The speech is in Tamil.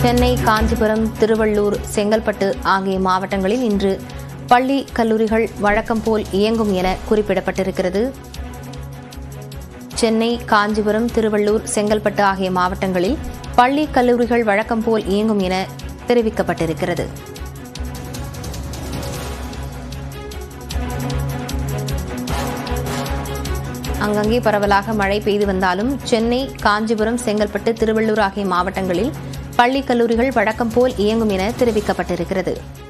சென்னை காஞ்சிபுரம் திருவள்ளூர் செங்கல்பட்டு ஆகிய மாவட்டங்களில் இன்று பள்ளி கல்லூரிகள் வழக்கம் போல் இயங்கும் என குறிப்பிடப்பட்டிருக்கிறது சென்னை காஞ்சிபுரம் திருவள்ளூர் செங்கல்பட்டு ஆகிய மாவட்டங்களில் பள்ளி கல்லூரிகள் வழக்கம் போல் இயங்கும் என தெரிவிக்கப்பட்டிருக்கிறது அங்கங்கே பரவலாக மழை பெய்து வந்தாலும் சென்னை காஞ்சிபுரம் செங்கல்பட்டு திருவள்ளூர் ஆகிய மாவட்டங்களில் பள்ளி கல்லூரிகள் வழக்கம் போல் இயங்கும் என தெரிவிக்கப்பட்டிருக்கிறது